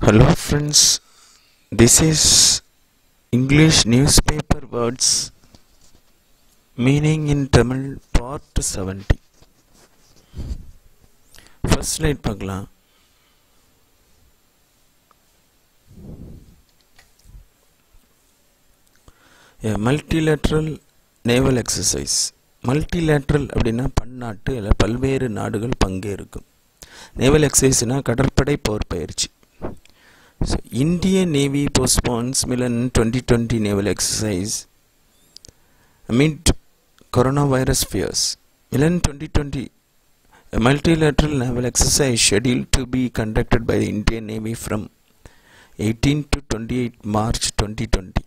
Hello friends, this is English newspaper words meaning in Tamil part 70. First slide பார்க்கலாம் A multilateral naval exercise multilateral அப்படின்னா பன்னாட்டு இல்லை பல்வேறு நாடுகள் பங்கேற்கும் நேவல் எக்ஸசைஸ்னா கடற்படை போர் பயிற்சி So, Indian Navy postpones Milan 2020 naval exercise amid coronavirus fears. Milan 2020, a multilateral naval exercise scheduled to be conducted by the Indian Navy from 18 to 28 March 2020.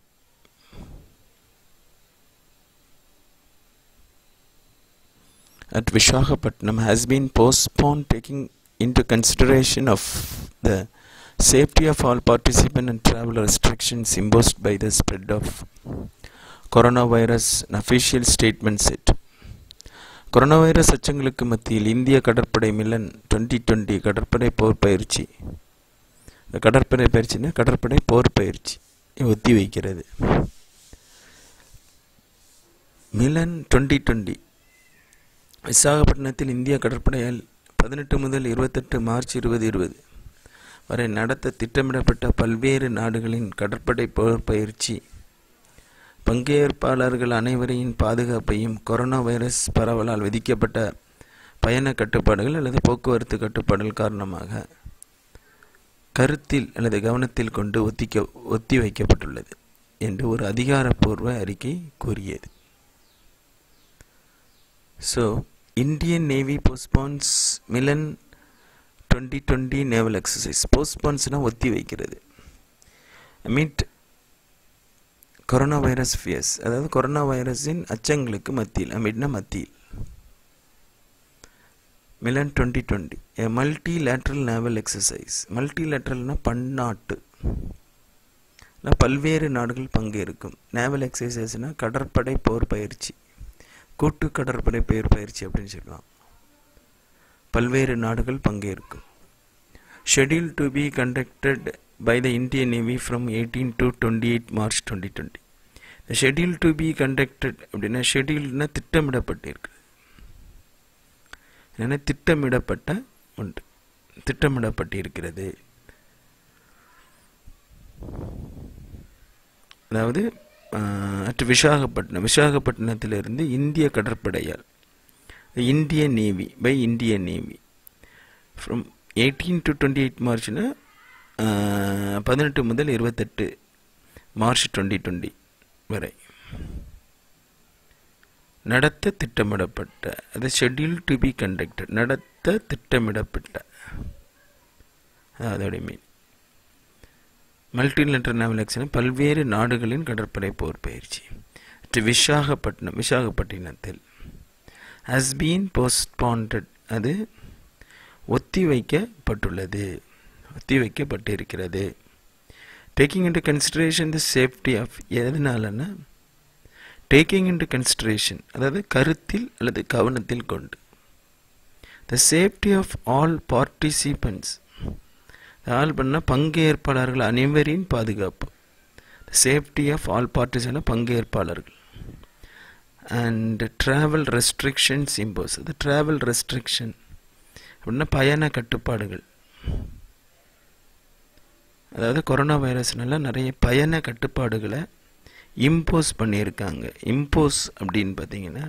At Vishakhapatnam has been postponed taking into consideration of the safety of all participants and travel restrictions imposed by the spread of coronavirus an official statement said corona virus அச்சங்களுக்கு மத்தியில் இந்திய கடற்படை Milan twenty twenty கடற்படை போர் பயிற்சி இந்த கடற்படை பயிற்சினா கடற்படை போர் பயிற்சி ஒத்தி வைக்கிறது மிலன் டுவெண்ட்டி டுவெண்ட்டி விசாகப்பட்டினத்தில் இந்திய கடற்படையால் பதினெட்டு முதல் இருபத்தெட்டு மார்ச் இருபது இருபது வரை நடத்த திட்டமிடப்பட்ட பல்வேறு நாடுகளின் கடற்படை போர் பயிற்சி பங்கேற்பாளர்கள் அனைவரையும் பாதுகாப்பையும் கொரோனா வைரஸ் பரவலால் விதிக்கப்பட்ட பயண கட்டுப்பாடுகள் அல்லது போக்குவரத்து கட்டுப்பாடுகள் காரணமாக கருத்தில் அல்லது கவனத்தில் கொண்டு ஒத்திக்க ஒத்தி வைக்கப்பட்டுள்ளது என்று ஒரு அதிகாரப்பூர்வ அறிக்கை கூறியது so Indian navy postpones Milan twenty twenty naval exercise போஸ்ட்பான்ஸ்னால் ஒத்தி வைக்கிறது மீட் கொரோனா வைரஸ் ஃபியர்ஸ் அதாவது கொரோனா வைரஸின் அச்சங்களுக்கு மத்தியில் அமிட்னா மத்தியில் Milan twenty twenty a multilateral naval exercise மல்டி லேட்ரல்னால் பன்னாட்டு பல்வேறு நாடுகள் பங்கேற்கும் நேவல் எக்ஸசைஸ்னால் கடற்படை போர் பயிற்சி கூட்டு கடற்படை போர் பயிற்சி அப்படின்னு சொல்லலாம் பல்வேறு நாடுகள் பங்கேற்கும் schedule to be conducted by the Indian navy from eighteen to twenty eight March twenty twenty இந்த ஷெடியூல் டு பி கண்டக்டட் அப்படின்னா ஷெடியூல்னா திட்டமிடப்பட்டிருக்கு என்னென்ன திட்டமிடப்பட்ட ஒன்று திட்டமிடப்பட்டிருக்கிறது அதாவது அட் விசாகப்பட்டினம் விசாகப்பட்டினத்திலிருந்து இந்திய கடற்படையால் இந்திய நேவி பை இந்திய navy from eighteen to twenty eight மார்ச்னா பதினெட்டு முதல் இருபத்தெட்டு மார்ச் டுவெண்ட்டி டுவெண்ட்டி வரை நடத்த திட்டமிடப்பட்ட அது ஷெட்யூல் டு பி கண்டக்டட் நடத்த திட்டமிடப்பட்ட அதோடைய மீன் மல்டிலேட்டர் நேவல் ஆக்ஷன் பல்வேறு நாடுகளின் கடற்படை போர் பயிற்சி விசாகப்பட்டினம் விசாகப்பட்டினத்தில் ஹஸ் பீன் போஸ்ட்பாண்டட் அது ஒத்தி வைக்கப்பட்டுள்ளது ஒத்தி வைக்கப்பட்டிருக்கிறது taking into consideration the safety of எதனாலன்னா டேக்கிங் இன்டு கன்சிடரேஷன் அதாவது கருத்தில் அல்லது கவனத்தில் கொண்டு the safety of all participants all பண்ணால் பங்கேற்பாளர்கள் அனைவரின் பாதுகாப்பு சேஃப்டி ஆஃப் ஆல் பார்ட்டிஸ் பங்கேற்பாளர்கள் அண்ட் ட்ராவல் ரெஸ்ட்ரிக்ஷன்ஸ் இம்போஸ் அது ட்ராவல் ரெஸ்ட்ரிக்ஷன் அப்படின்னா பயண கட்டுப்பாடுகள் அதாவது கொரோனா வைரஸ்னால நிறைய பயண கட்டுப்பாடுகளை இம்போஸ் பண்ணியிருக்காங்க இம்போஸ் அப்படின்னு பார்த்தீங்கன்னா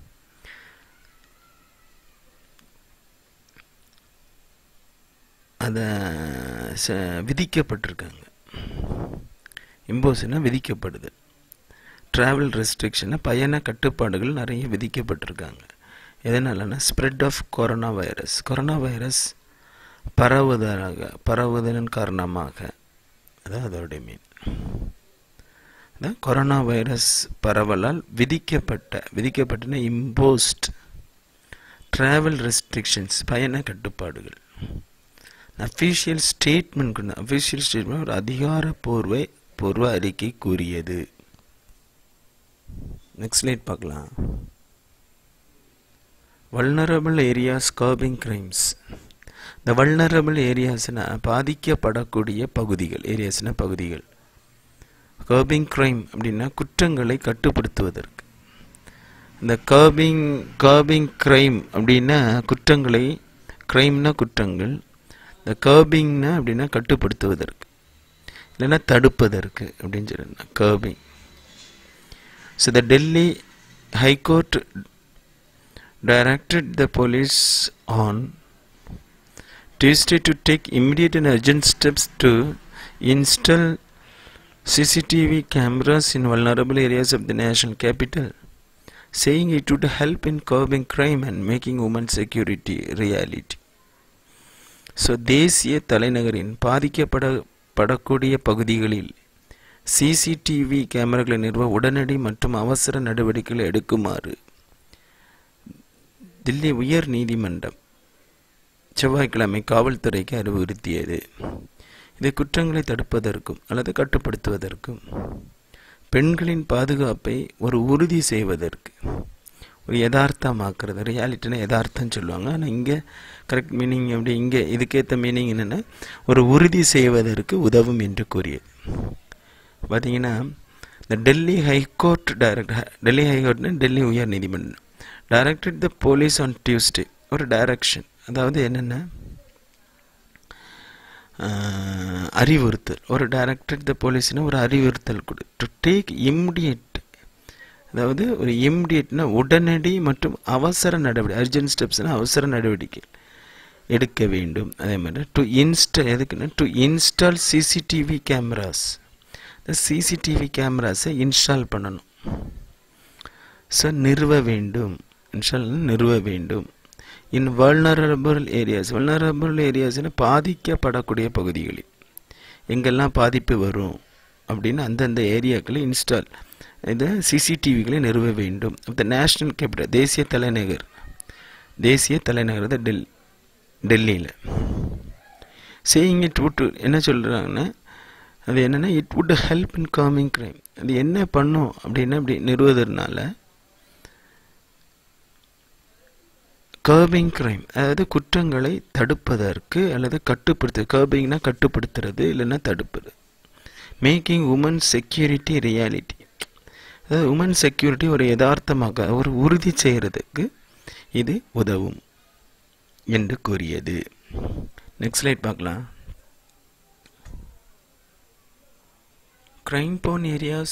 அதை விதிக்கப்பட்டிருக்காங்க இம்போஸ்னா விதிக்கப்படுது ட்ராவல் ரெஸ்ட்ரிக்ஷனை பயண கட்டுப்பாடுகள் நிறைய விதிக்கப்பட்டிருக்காங்க எதனாலனா spread of corona virus corona virus பரவுதலாக பரவுதலின் காரணமாக அதான் அதோடைய மீன் அதான் கொரோனா வைரஸ் பரவலால் விதிக்கப்பட்ட விதிக்கப்பட்டன இம்போஸ்ட் ட்ராவல் ரெஸ்ட்ரிக்ஷன்ஸ் பயண கட்டுப்பாடுகள் அஃபீஷியல் ஸ்டேட்மெண்ட் அஃபீஷியல் ஸ்டேட்மெண்ட் ஒரு அதிகாரப்பூர்வ பூர்வ அறிக்கை கூறியது நெக்ஸ்ட் ஸ்லைட் பார்க்கலாம் Vulnerable areas curbing crimes. இந்த வல்னரபிள் ஏரியாஸ்னா பாதிக்கப்படக்கூடிய பகுதிகள் ஏரியாஸ்னா பகுதிகள் கர்பிங் கிரைம் அப்படின்னா குற்றங்களை கட்டுப்படுத்துவதற்கு இந்த கர்பிங் கர்பிங் கிரைம் அப்படின்னா குற்றங்களை கிரைம்னா குற்றங்கள் இந்த கர்பிங்னா அப்படின்னா கட்டுப்படுத்துவதற்கு இல்லைன்னா தடுப்பதற்கு அப்படின்னு சொல்லணும் curbing so the Delhi high court directed the police on Tuesday to take immediate and urgent steps to install CCTV cameras in vulnerable areas of the national capital, saying it would help in curbing crime and making women's security reality. So தேசிய தலைநகரின் பாதிக்கப்பட படக்கூடிய பகுதிகளில் CCTV கேமராக்களை நிறுவ உடனடி மற்றும் அவசர நடவடிக்கைகளை எடுக்குமாறு தில்லி உயர் நீதிமன்றம் செவ்வாய்க்கிழமை காவல்துறைக்கு அறிவுறுத்தியது இது குற்றங்களை தடுப்பதற்கும் அல்லது கட்டுப்படுத்துவதற்கும் பெண்களின் பாதுகாப்பை ஒரு உறுதி செய்வதற்கு ஒரு யதார்த்தமாக்குறது ரியாலிட்டினா யதார்த்தம் சொல்லுவாங்க ஆனால் இங்கே கரெக்ட் மீனிங் அப்படி இங்கே இதுக்கேற்ற மீனிங் என்னென்னா ஒரு உறுதி செய்வதற்கு உதவும் என்று கூறியது பார்த்தீங்கன்னா இந்த டெல்லி ஹைகோர்ட் டைரக்ட் டெல்லி ஹைகோர்ட்னு டெல்லி உயர் நீதிமன்றம் directed the police on Tuesday ஒரு டைரக்ஷன் அதாவது என்னென்ன அறிவுறுத்தல் ஒரு டைரக்டட் த போலீஸ்னா ஒரு அறிவுறுத்தல் கொடு டு டேக் இம்மிடியட் அதாவது ஒரு இம்மிடியட்னா உடனடி மற்றும் அவசர நடவடிக்கை அர்ஜென்ட் ஸ்டெப்ஸ்னா அவசர நடவடிக்கை எடுக்க வேண்டும் அதே மாதிரி டு இன்ஸ்டால் எதுக்குன்னா டு இன்ஸ்டால் சிசிடிவி கேமராஸ் இந்த சிசிடிவி கேமராஸை இன்ஸ்டால் பண்ணணும் ஸோ நிறுவ வேண்டும் இன்ஸ்டால் நிறுவ வேண்டும் இன் வல்னரபிள் ஏரியாஸ் வல்னரபிள் ஏரியாஸ்னு பாதிக்கப்படக்கூடிய பகுதிகளில் எங்கெல்லாம் பாதிப்பு வரும் அப்படின்னு அந்தந்த ஏரியாக்களை இன்ஸ்டால் இது சிசிடிவிகளை நிறுவ வேண்டும் த நேஷ்னல் கேபிட்டல் தேசிய தலைநகர் தேசிய தலைநகர் தான் டெல் டெல்லியில் சேயிங் இட் வுட் என்ன சொல்கிறாங்கன்னா அது என்னென்னா it would help in coming crime அது என்ன பண்ணும் அப்படின்னா இப்படி நிறுவதனால கர்பிங் கிரைம் அதாவது குற்றங்களை தடுப்பதற்கு அல்லது கட்டுப்படுத்து கர்பிங்னா கட்டுப்படுத்துறது இல்லைன்னா தடுப்பது மேக்கிங் உமன் செக்யூரிட்டி ரியாலிட்டி அதாவது உமன் செக்யூரிட்டி ஒரு யதார்த்தமாக ஒரு உறுதி செய்கிறதுக்கு இது உதவும் என்று கூறியது நெக்ஸ்ட் ஸ்லைட் பார்க்கலாம் crime prone areas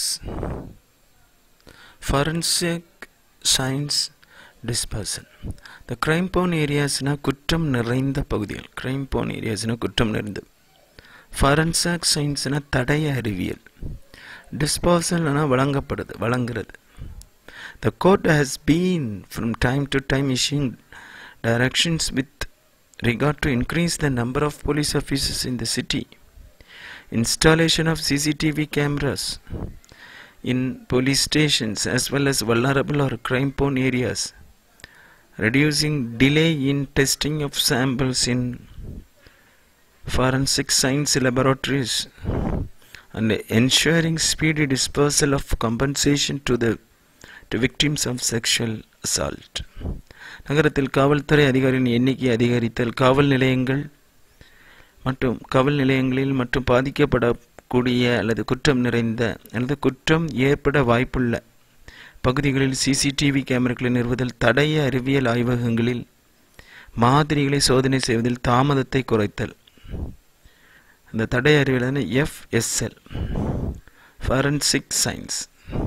forensic science dispersion the crime prone areasனா குற்றம் நிறைந்த பகுதிகள் crime prone areasனா குற்றம் நிறைந்த forensic scienceனா தடய அறிவியல் dispersalனா வழங்கப்படுது வழங்குறது the court has been from time to time issuing directions with regard to increase the number of police officers in the city installation of CCTV cameras in police stations as well as vulnerable or crime prone areas, reducing delay in testing of samples in forensic science laboratories, and ensuring speedy dispersal of compensation to the to victims of sexual assault. நகரத்தில் காவல்துறை அதிகாரிகளின் எண்ணிக்கை அதிகரித்தல் காவல் நிலையங்கள் மற்றும் காவல் நிலையங்களில் மற்றும் பாதிக்கப்படக்கூடிய அல்லது குற்றம் நிறைந்த அல்லது குற்றம் ஏற்பட வாய்ப்புள்ள பகுதிகளில் சிசிடிவி கேமராக்களை நிறுவுதல் தடய அறிவியல் ஆய்வகங்களில் மாதிரிகளை சோதனை செய்வதில் தாமதத்தை குறைத்தல் அந்த தடய அறிவியல் எஃப்எஸ்எல் ஃபாரன்சிக் சயின்ஸ்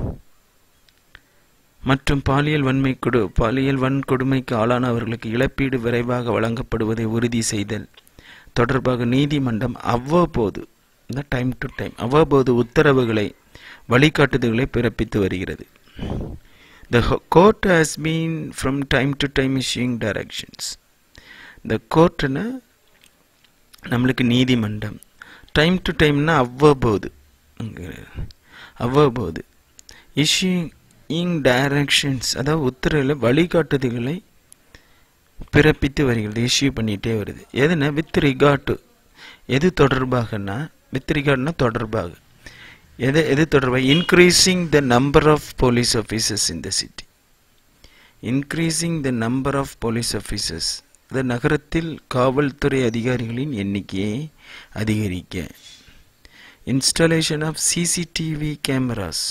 மற்றும் பாலியல் வன்மை கொடு பாலியல் வன்கொடுமைக்கு ஆளானவர்களுக்கு இழப்பீடு விரைவாக வழங்கப்படுவதை உறுதி செய்தல் தொடர்பாக நீதிமன்றம் அவ்வப்போது இந்த டைம் டு டைம் அவ்வப்போது உத்தரவுகளை வழிகாட்டுதல்களை பிறப்பித்து வருகிறது the court has been from time to time issuing directions இந்த கோர்ட்டுனா நம்மளுக்கு நீதிமன்றம் டைம் டு டைம்னா அவ்வப்போது அவ்வப்போது இஷ்யூங் டைரக்ஷன்ஸ் அதாவது உத்தரவில் வழிகாட்டுதல்களை பிறப்பித்து வருகிறது இஷ்யூ பண்ணிகிட்டே வருது எதுனா வித் ரிகார்டு எது தொடர்பாகனா வித் ரிகார்ட்னா தொடர்பாக எது எது தொடர்பாக increasing the number of police officers in the city increasing the number of police officers அது நகரத்தில் காவல்துறை அதிகாரிகளின் எண்ணிக்கையை அதிகரிக்க இன்ஸ்டாலேஷன் ஆஃப் சிசிடிவி கேமராஸ்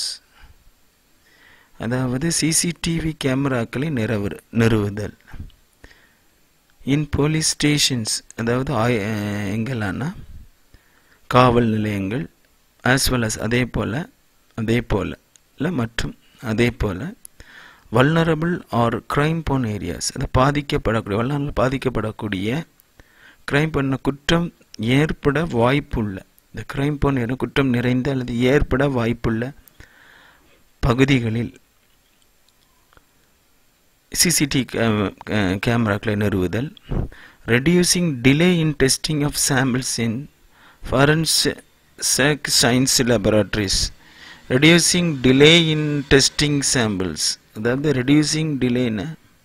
அதாவது சிசிடிவி கேமராக்களை நிறவு நிறுவுதல் இன் போலீஸ் ஸ்டேஷன்ஸ் அதாவது ஆய எங்கெல்லாம்னா காவல் நிலையங்கள் ஆஸ் வெல் அஸ் அதே போல் அதே போல் இல்லை மற்றும் அதே போல் vulnerable or crime prone areas அதை பாதிக்கப்படக்கூடிய வல்னரபிள் பாதிக்கப்படக்கூடிய க்ரைம் பண்ண குற்றம் ஏற்பட வாய்ப்புள்ள இந்த க்ரைம் போன் ஏற குற்றம் நிறைந்த அல்லது ஏற்பட வாய்ப்புள்ள பகுதிகளில் சிசிடி கேமராக்களை நிறுவுதல் reducing delay in testing of samples in forensic science laboratories reducing delay in testing samples அதாவது ரெடியூசிங் டிலேன்னு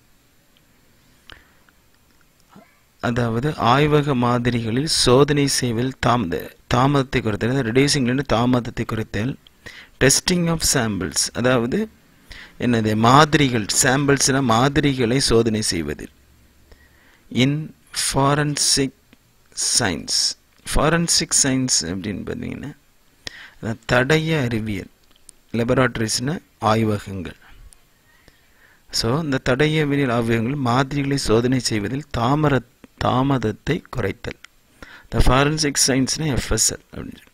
அதாவது ஆய்வக மாதிரிகளில் சோதனை செய்வதில் தாமத தாமதத்தை குறைத்தல் ரெடியூசிங்லேருந்து தாமதத்தை குறைத்தல் டெஸ்டிங் ஆஃப் சாம்பிள்ஸ் அதாவது என்னது மாதிரிகள் சாம்பிள்ஸ்னால் மாதிரிகளை சோதனை செய்வதில் in forensic science forensic science அப்படின்னு பார்த்தீங்கன்னா தடய அறிவியல் லெபராட்டரிஸ்னால் ஆய்வகங்கள் ஸோ இந்த தடய அறிவியல் ஆய்வகங்கள் மாதிரிகளை சோதனை செய்வதில் தாமர தாமதத்தை குறைத்தல் த ஃபாரன்சிக் சயின்ஸ்னா எஃப்எஸ்எல் அப்படின்னு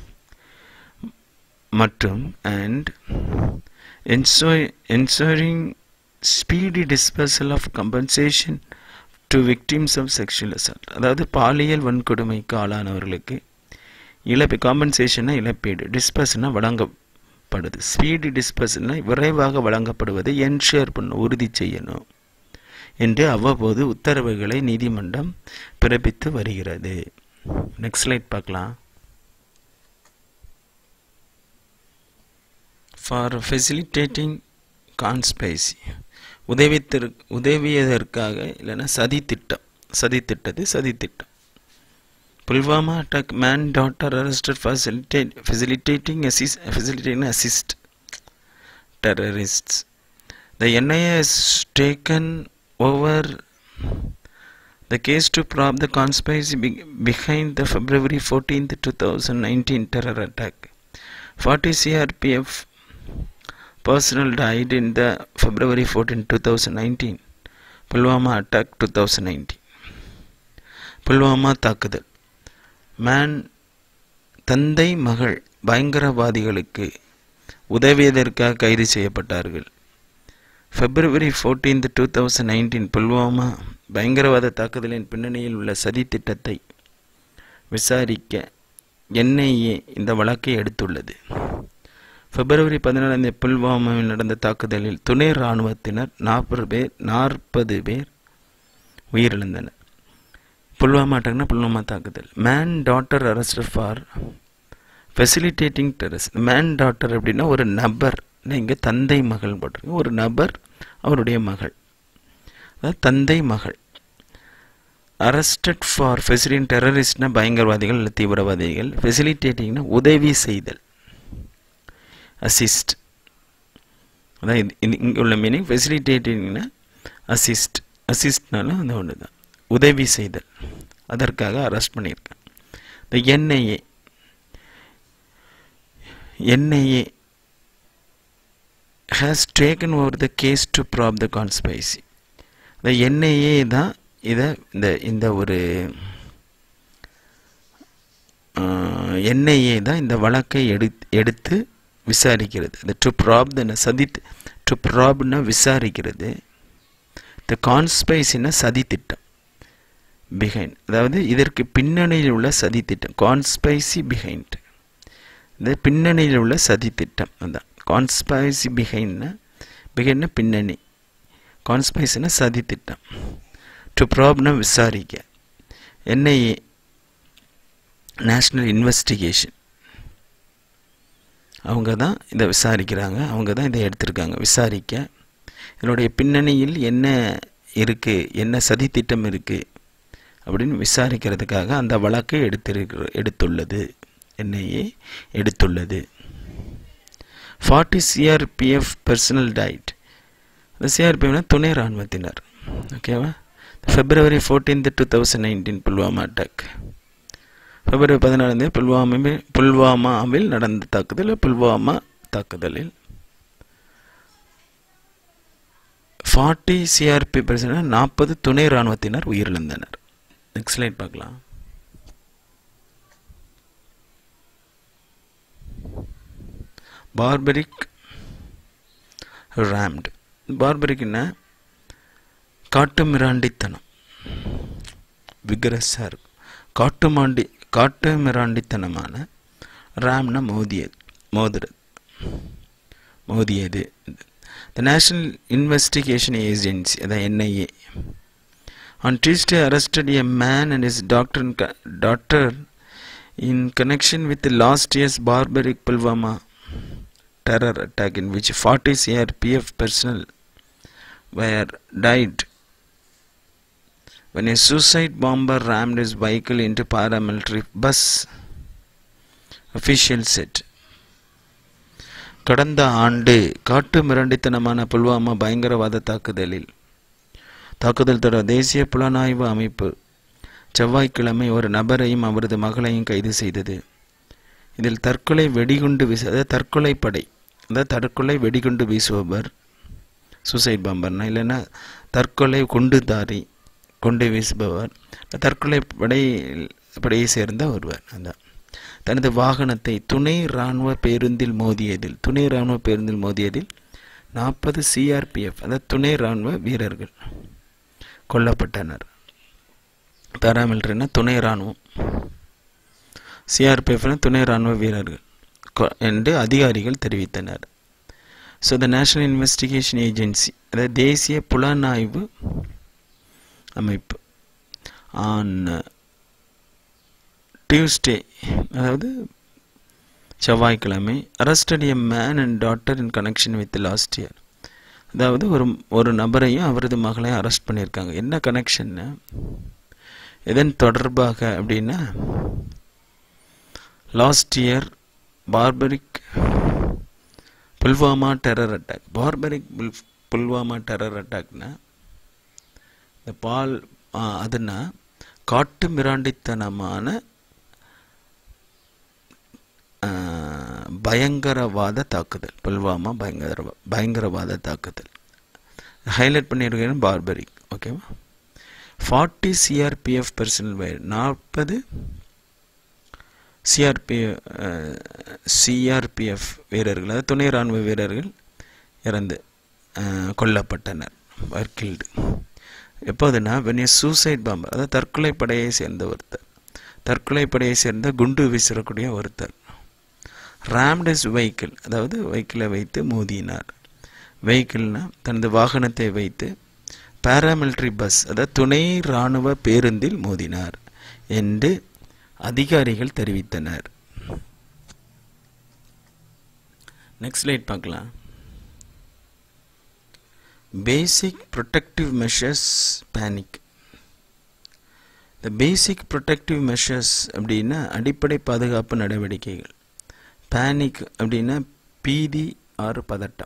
மற்றும் and ensuring speedy dispersal of compensation to victims of sexual assault அதாவது பாலியல் வன்கொடுமைக்கு ஆளானவர்களுக்கு இழப்பு காம்பன்சேஷனா இழப்பீடு டிஸ்பர்ஸ்னா வழங்கப்படுது ஸ்பீடி டிஸ்பர்ஸ்னா விரைவாக வழங்கப்படுவதை என்ஷூர் பண்ண உறுதி செய்யணும் என்று அவ்வப்போது உத்தரவுகளை நீதிமன்றம் பிறப்பித்து வருகிறது நெக்ஸ்ட் ஸ்லைட் பார்க்கலாம் ஃபார் ஃபெசிலிட்டேட்டிங் கான்ஸ்பைசி உதவித்திரு உதவியதற்காக இல்லைன்னா சதி திட்டம் சதி திட்டது சதி திட்டம் Pulwama attack man daughter arrested facilitate facilitating assist facilitating assist terrorists the NIA has taken over the case to probe the conspiracy behind the February 14th 2019 terror attack 40 CRPF personnel died in the February 14, 2019 Pulwama attack two thousand nineteen Pulwama தாக்குதல் man தந்தை மகள் பயங்கரவாதிகளுக்கு உதவியதற்காக கைது செய்யப்பட்டார்கள் February fourteenth two thousand nineteen Pulwama பயங்கரவாத தாக்குதலின் பின்னணியில் உள்ள சதி திட்டத்தை விசாரிக்க என்ஐஏ இந்த வழக்கை எடுத்துள்ளது பிப்ரவரி பதினாலாம் தேதி புல்வாமாவில் நடந்த தாக்குதலில் துணை இராணுவத்தினர் நாற்பது பேர் நாற்பது பேர் உயிரிழந்தனர் புல்வாமா அட்டாக்னா புல்வாமா தாக்குதல் man daughter arrest for facilitating terrors man daughter அப்படின்னா ஒரு நபர் இங்கே தந்தை மகள் போட்டிருக்கு ஒரு நபர் அவருடைய மகள் அதாவது தந்தை மகள் அரெஸ்டட் ஃபார் ஃபெசிலின் டெரரிஸ்ட்னா பயங்கரவாதிகள் இல்லை தீவிரவாதிகள் ஃபெசிலிட்டேட்டிங்னா உதவி செய்தல் அசிஸ்ட் அதான் இது இங்கே உள்ள மீனிங் ஃபெசிலிட்டேட்டிங்னா அசிஸ்ட் அசிஸ்ட்னாலும் அந்த ஒன்று தான் உதவி செய்தல் அதற்காக அரெஸ்ட் பண்ணியிருக்கேன் இந்த NIA NIA has taken over the case to probe the conspiracy இந்த என்ஐஏ தான் இதை இந்த இந்த ஒரு என்ஐஏ தான் இந்த வழக்கை எடு எடுத்து விசாரிக்கிறது இந்த டு ப்ராப் த சதி டு ப்ராப்னா விசாரிக்கிறது த கான்ஸ்பைசின்னா சதி திட்டம் பிஹைண்ட் அதாவது இதற்கு பின்னணியில் உள்ள சதி திட்டம் கான்ஸ்பைசி பிஹைண்ட் இந்த பின்னணியில் உள்ள சதி திட்டம் அதான் கான்ஸ்பைசி பிஹைண்ட்னா பிஹைண்ட்னா பின்னணி கான்ஸ்பைசினா சதி திட்டம் டு ப்ராப்னா விசாரிக்க என்ஐஏ நேஷ்னல் இன்வெஸ்டிகேஷன் அவங்க தான் இதை விசாரிக்கிறாங்க அவங்க தான் இதை எடுத்திருக்காங்க விசாரிக்க இதனுடைய பின்னணியில் என்ன இருக்குது என்ன சதி திட்டம் இருக்குது அப்படின்னு விசாரிக்கிறதுக்காக அந்த வழக்கை எடுத்திருக்கிற எடுத்துள்ளது என்ஐஏ எடுத்துள்ளது ஃபார்ட்டி சிஆர்பிஎஃப் பர்சனல் டைட் இந்த சிஆர்பிஎஃப்னா துணை இராணுவத்தினர் ஓகேவா February fourteenth two thousand nineteen Pulwama attack பிப்ரவரி பதினாலு புல்வாமாவில் புல்வாமாவில் நடந்த தாக்குதல் புல்வாமா தாக்குதலில் ஃபார்ட்டி சிஆர்பி பர்சன்ட் நாற்பது துணை இராணுவத்தினர் உயிரிழந்தனர் நெக்ஸ்ட் ஸ்லைட் பார்க்கலாம் பார்பரிக் ரேம்டு பார்பரிக்னா காட்டு மிராண்டித்தனம் விகரஸாக இருக்கும் காட்டு மாண்டி காட்டு மிராண்டித்தனமான ரேம்னா மோதியது மோதுறது மோதியது த நேஷனல் இன்வெஸ்டிகேஷன் ஏஜென்சி அதான் NIA On Tuesday, arrested a man and his doctor in co- daughter in connection with the last year's barbaric Pulwama terror attack in which 40 CRPF personnel were died when a suicide bomber rammed his vehicle into paramilitary bus. Official said. கடந்த ஆண்டு காட்டு மிரண்டித்தனமான புல்வாமா பயங்கரவாத தாக்குதலில் தாக்குதல் தொடர் தேசிய புலனாய்வு அமைப்பு செவ்வாய்க்கிழமை ஒரு நபரையும் அவரது மகளையும் கைது செய்தது இதில் தற்கொலை வெடிகுண்டு வீச அதாவது தற்கொலை படை அதாவது தற்கொலை வெடிகுண்டு வீசுபவர் சூசைட் பாம்பர்னா இல்லைன்னா தற்கொலை குண்டுதாரி கொண்டு வீசுபவர் தற்கொலை படை படையை சேர்ந்த ஒருவர் அதான் தனது வாகனத்தை துணை இராணுவ பேருந்தில் மோதியதில் துணை இராணுவ பேருந்தில் மோதியதில் நாற்பது சிஆர்பிஎஃப் அதாவது துணை இராணுவ வீரர்கள் கொல்லப்பட்டனர் பேராமிலிட்டரினா துணை இராணுவம் சிஆர்பிஎஃப்னா துணை இராணுவ வீரர்கள் கொ- என்று அதிகாரிகள் தெரிவித்தனர் so the National Investigation Agency அதாவது தேசிய புலனாய்வு அமைப்பு ஆன் டியூஸ்டே அதாவது செவ்வாய்க்கிழமை arrested a man and daughter in connection with last year அதாவது ஒரு ஒரு நபரையும் அவரது மகளையும் அரெஸ்ட் பண்ணியிருக்காங்க என்ன கனெக்ஷன்னு எதன் தொடர்பாக அப்படின்னா last year barbaric Pulwama terror attack barbaric புல் புல்வாமா டெரர் அட்டாக்னா இந்த பால் ஆ, அதுனா காட்டு மிராண்டித்தனமான ஆ, பயங்கரவாத தாக்குதல் புல்வாமா பயங்கர பயங்கரவாத தாக்குதல் ஹைலைட் பண்ணியிருக்கேன் பார்பரிக் ஓகேவா ஃபார்ட்டி சிஆர்பிஎஃப் பர்சனல் வயர் நாற்பது சிஆர்பி சிஆர்பிஎஃப் வீரர்கள் அதாவது துணை இராணுவ வீரர்கள் இறந்து அஹ், கொல்லப்பட்டனர் கில்டு எப்போதுன்னா வென் சூசைட் பாம்பர் அதாவது தற்கொலை படையை சேர்ந்த ஒருத்தர் தற்கொலை படையை சேர்ந்த குண்டு வீசக்கூடிய ஒருத்தர் ராம்டஸ் வெஹிக்கிள் அதாவது வெஹிக்கிளை வைத்து மோதினார் வெஹிக்கிள்னா தனது வாகனத்தை வைத்து பாராமிலிட்டரி பஸ் அதாவது துணை இராணுவ பேருந்தில் மோதினார் என்று அதிகாரிகள் தெரிவித்தனர் நெக்ஸ்ட் ஸ்லைட் பார்க்கலாம் பேசிக் ப்ரொடெக்டிவ் மெஷர்ஸ் பேனிக் இந்த பேசிக் ப்ரொடெக்டிவ் மெஷர்ஸ் அப்படின்னா அடிப்படை பாதுகாப்பு நடவடிக்கைகள் பேனிக் அப்படின்னா பீதி ஆறு பதட்டம்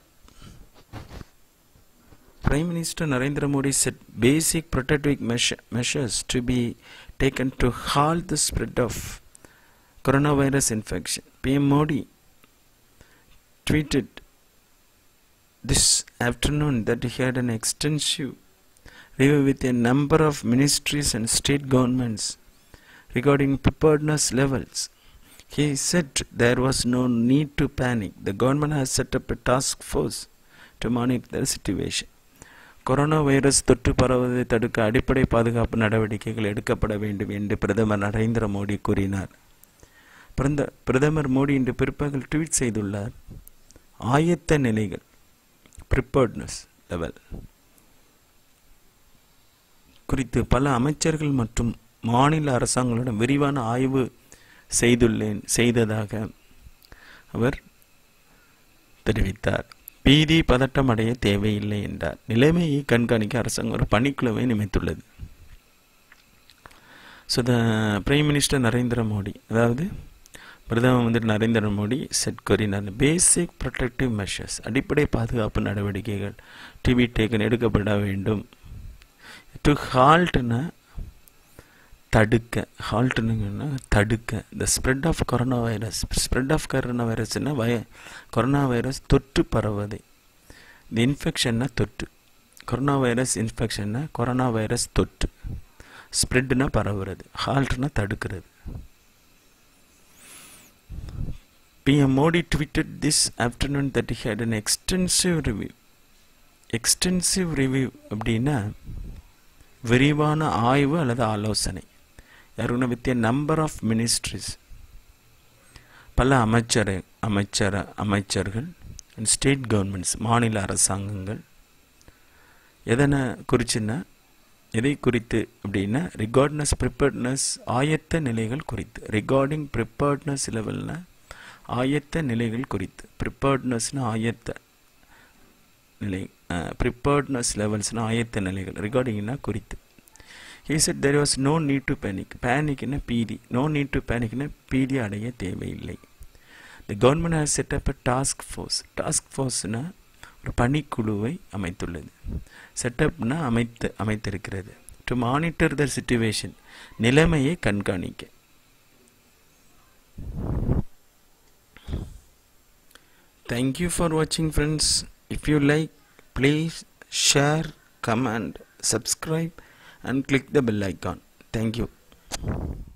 Prime Minister Narendra Modi said basic protective measure, measures to be taken to halt the spread of coronavirus infection. PM Modi tweeted this afternoon that he had an extensive review with a number of ministries and state governments regarding preparedness levels. He said there was no need to panic. The government has set up a task force to monitor the situation. Corona virus தொற்று பரவுவதை தடுக்க அடிப்படை பாதுகாப்பு நடவடிக்கைகள் எடுக்கப்பட வேண்டும் என்று பிரதமர் நரேந்திர மோடி கூறினார் பிரந்த பிரதமர் மோடி இன்று பிற்பகல் ட்வீட் செய்துள்ளார் ஆயத்த நிலைகள் ப்ரிப்பேர்ட்னஸ் லெவல் குறித்து பல அமைச்சர்கள் மற்றும் மாநில அரசாங்களுடன் விரிவான ஆய்வு செய்துள்ளேன் செய்ததாக அவர் தெரிவித்தார் பீதி பதட்டம் அடைய தேவையில்லை என்றார் நிலைமையை கண்காணிக்க அரசாங்கம் ஒரு பணிக்குழுவை நியமித்துள்ளது so the prime minister Narendra Modi அதாவது பிரதம மந்திரி நரேந்திர மோடி செட் கூறினார் பேசிக் ப்ரொடெக்டிவ் மெஷர்ஸ் அடிப்படை பாதுகாப்பு நடவடிக்கைகள் டிவி டேக்கன் எடுக்கப்பட வேண்டும் டு ஹால்ட்னா தடுக்க ஹால்ட்டுனுங்கன்னா தடுக்க the spread of corona virus spread of corona வைரஸ்னா வய கொரோனா வைரஸ் தொற்று பரவுவது இந்த இன்ஃபெக்ஷன்னா தொற்று கொரோனா வைரஸ் இன்ஃபெக்ஷன்னா கொரோனா வைரஸ் தொற்று ஸ்ப்ரெட்னா பரவுறது ஹால்ட்னா தடுக்கிறது PM Modi tweeted this afternoon that he had an extensive review. Extensive review அப்படின்னா விரிவான ஆய்வு அல்லது ஆலோசனை யாருன்னா with a number of ministries பல அமைச்சர் அமைச்சர அமைச்சர்கள் அண்ட் ஸ்டேட் கவர்மெண்ட்ஸ் மாநில அரசாங்கங்கள் எதனை குறிச்சுன்னா எதை குறித்து அப்படின்னா ரிகார்ட்னஸ் ப்ரிப்பேர்ட்னஸ் ஆயத்த நிலைகள் குறித்து ரிகார்டிங் ப்ரிப்பேர்ட்னஸ் லெவல்னா ஆயத்த நிலைகள் குறித்து ப்ரிப்பேர்ட்னஸ்னு ஆயத்த நிலை ப்ரிப்பேர்ட்னஸ் லெவல்ஸ்னு ஆயத்த நிலைகள் ரிகார்டிங்னா குறித்து he said there was no need to panic பேனிக்னா பீதி நோ நீட் டு பேனிக்னா பீதி அடைய தேவையில்லை the government has set up a task force task ஃபோர்ஸ்னா ஒரு பணிக்குழுவை அமைத்துள்ளது செட்டப்னா அமைத்து அமைத்திருக்கிறது டு மானிட்டர் த சிச்சுவேஷன் நிலைமையை கண்காணிக்க Thank you for watching friends. If you like, please share, comment, subscribe and click the bell icon. Thank you.